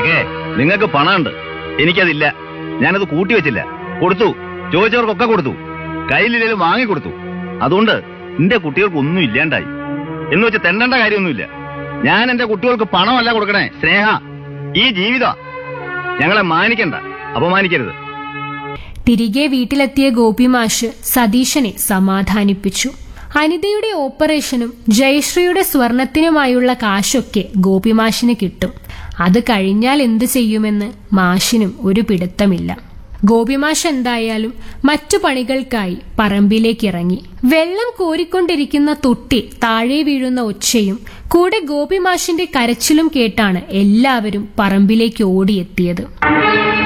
കേക്കേ നിങ്ങൾക്ക് പണമുണ്ട് എനിക്കതില്ല ഞാനത് കൂട്ടി വെച്ചില്ല കൊടുത്തു ചോദിച്ചവർക്കൊക്കെ കൊടുത്തു കയ്യിലില്ലേലും വാങ്ങി കൊടുത്തു അതുകൊണ്ട് എന്റെ കുട്ടികൾക്ക് ഒന്നും ഇല്ലാണ്ടായി എന്ന് വെച്ച് തെണ്ടേണ്ട കാര്യമൊന്നുമില്ല ഞാൻ എന്റെ കുട്ടികൾക്ക് പണമല്ല കൊടുക്കണേ സ്നേഹ ഈ ജീവിത ഞങ്ങളെ മാനിക്കണ്ട അപമാനിക്കരുത് തിരികെ വീട്ടിലെത്തിയ ഗോപിമാഷ് സതീശനെ സമാധാനിപ്പിച്ചു അനിതയുടെ ഓപ്പറേഷനും ജയശ്രീയുടെ സ്വർണത്തിനുമായുള്ള കാശൊക്കെ ഗോപിമാഷിന് കിട്ടും അത് കഴിഞ്ഞാൽ എന്ത് ചെയ്യുമെന്ന് മാഷിനും ഒരു പിടുത്തമില്ല ഗോപിമാഷ് എന്തായാലും മറ്റു പണികൾക്കായി പറമ്പിലേക്ക് ഇറങ്ങി വെള്ളം കോരിക്കൊണ്ടിരിക്കുന്ന തൊട്ടി താഴെ വീഴുന്ന ഒച്ചയും കൂടെ ഗോപിമാഷിന്റെ കരച്ചിലും കേട്ടാണ് എല്ലാവരും പറമ്പിലേക്ക് ഓടിയെത്തിയത്